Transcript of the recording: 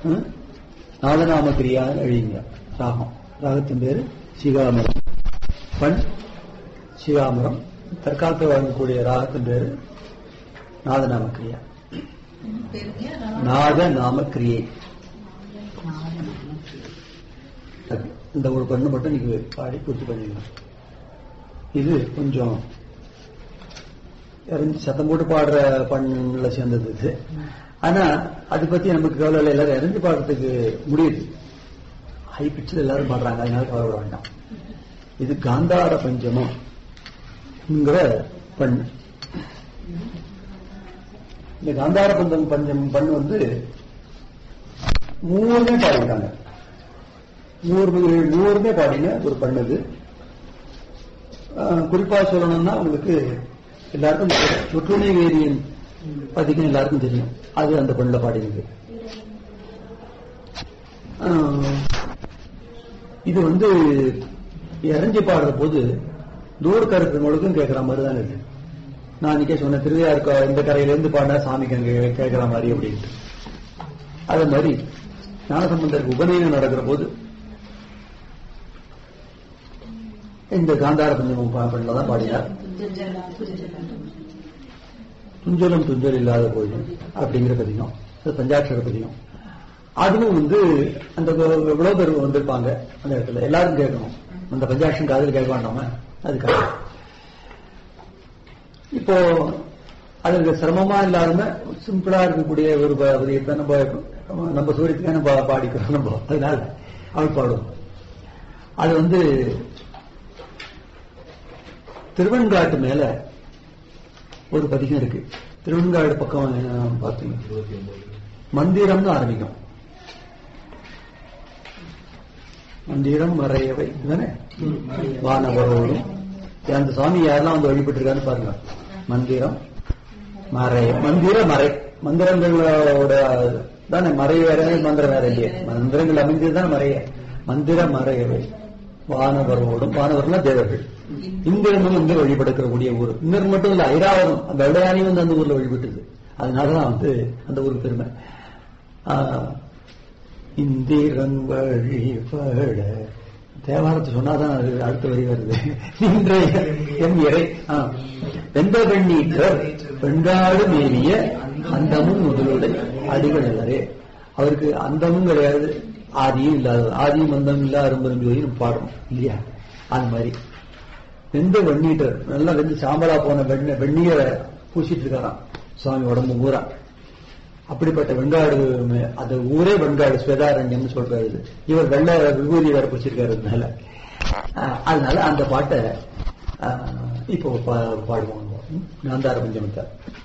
ம்? நாதநாம கிரியா எழுதிங்க ராகம் ராகத்தின் பேரு சிகாமரம் பண் சிகாமரம் தற்காலத்தில் வழங்கக்கூடிய ராகத்தின் பேரு நாதநாம கிரியா நாத நாம கிரியை அது. இந்த ஒரு பண்ணு மட்டும் நீங்க பாடி பூர்த்தி பண்ணிடலாம் இது கொஞ்சம் இறங்கி சத்தம் போட்டு பாடுற பண்ணல சேர்ந்தது இது ஆனா அது பத்தி நமக்கு கவலை இல்லை எல்லாரும் இறங்கி பாடுறதுக்கு முடியுது ஹை பிச்சில் எல்லாரும் பாடுறாங்க அதனால கவலை வேண்டாம் இது காந்தார பஞ்சமம் பண்ணு இந்த காந்தார பஞ்சம் பஞ்சம் பண்ணு வந்து மூணுமே பாடிட்டாங்க நூறு நூறுமே பாடின ஒரு பண்ணுது ஆஹ் குறிப்பா சொல்லணும்னா உங்களுக்கு எல்லாருக்கும் சொற்றுணை வேதியின் பதிகம் எல்லாருக்கும் தெரியும் அது அந்த பண்ணுல பாடினது ஆஹ் இது வந்து இறஞ்சி பாடுற போது தூரக்க இருக்கிறவங்களுக்கும் கேட்கிற மாதிரி தான் இருக்கு நான் அன்னைக்கே சொன்னேன் திருவையார் இந்த கரையில இருந்து பாடினா சாமிக்கு அங்க கேட்கிற மாதிரி அப்படின்ட்டு அதே மாதிரி ஞானசம்பந்தருக்கு உபநயனம் நடக்கிற போது இந்த காந்தார பஞ்சமம் பண்ணல தான் பாடினார் துஞ்சலும் துஞ்சல் இல்லாத கோயில் அப்படிங்கிற பதிகம் அது பஞ்சாட்சர பதிகம் அதுவும் வந்து அந்த எவ்வளவு பேர் வந்திருப்பாங்க அந்த இடத்துல எல்லாரும் கேட்கணும் அந்த பஞ்சாட்சம் காதல் கேட்க வேண்டாம அதுக்காக இப்போ அதுக்கு சிரமமா இல்லாம சிம்பிளா இருக்கக்கூடிய ஒரு பதியத்தை நம்ம நம்ம சூரியத்துக்கு நம்ம பாடிக்கிறோம் நம்ம அதனால அவள் பாடுவோம் அது வந்து திருவெண்காட்டு மேல ஒரு பதிகம் இருக்கு திருவெண்காடு பக்கம் பார்த்தீங்க மந்திரம்னு ஆரம்பிக்கும் மந்திரம் மறையவை தானே வானவரோடும் அந்த சுவாமி யாரெல்லாம் வந்து வழிபட்டு இருக்கான்னு பாருங்க மந்திரம் மறை மந்திர மறை மந்திரங்களோட தானே மறை வேற மந்திரம் வேற இல்லையே மந்திரங்கள் அமைந்தது தான் மறைய மந்திர மறையவை வானவரோடும் வானவர்னா தேவர்கள் இந்திரனும் வந்து வழிபடுக்கக்கூடிய ஊர் இன்னொரு மட்டும் இல்ல ஐராவதம் அந்த வெள்ளையானையும் வந்து அந்த ஊர்ல வழிபட்டுது அதனாலதான் வந்து அந்த ஊருக்கு பெருமை இந்திரன் வழிபட தேவாரத்தை சொன்னாதான் அது அடுத்த வரி வருது இன்றைய எம் இறை வெந்த பெண்ணீற்றர் பெண்காடு மேவிய அந்தமும் முதலுடைய அடிகள் எல்லாரே அவருக்கு அந்தமும் கிடையாது ஆதியும் இல்லாத ஆதியும் அந்தமும் இல்ல அரும்பெரும் ஜோதி பாடணும் இல்லையா அது மாதிரி வெந்த வெண்ணீட்டர் நல்லா வெந்து சாம்பலா போன வெண்ண வெந்நீரை பூசிட்டு இருக்காராம் சுவாமி உடம்பு ஊரா அப்படிப்பட்ட வெண்காடு அந்த ஊரே வெண்காடு ஸ்வேதாரண்யம் சொல்றாரு இவர் வெள்ள விபூதி வேற பூச்சிருக்காரு அதனால அதனால அந்த பாட்டை இப்போ பாடுவோம் காந்தார பஞ்சமத்தை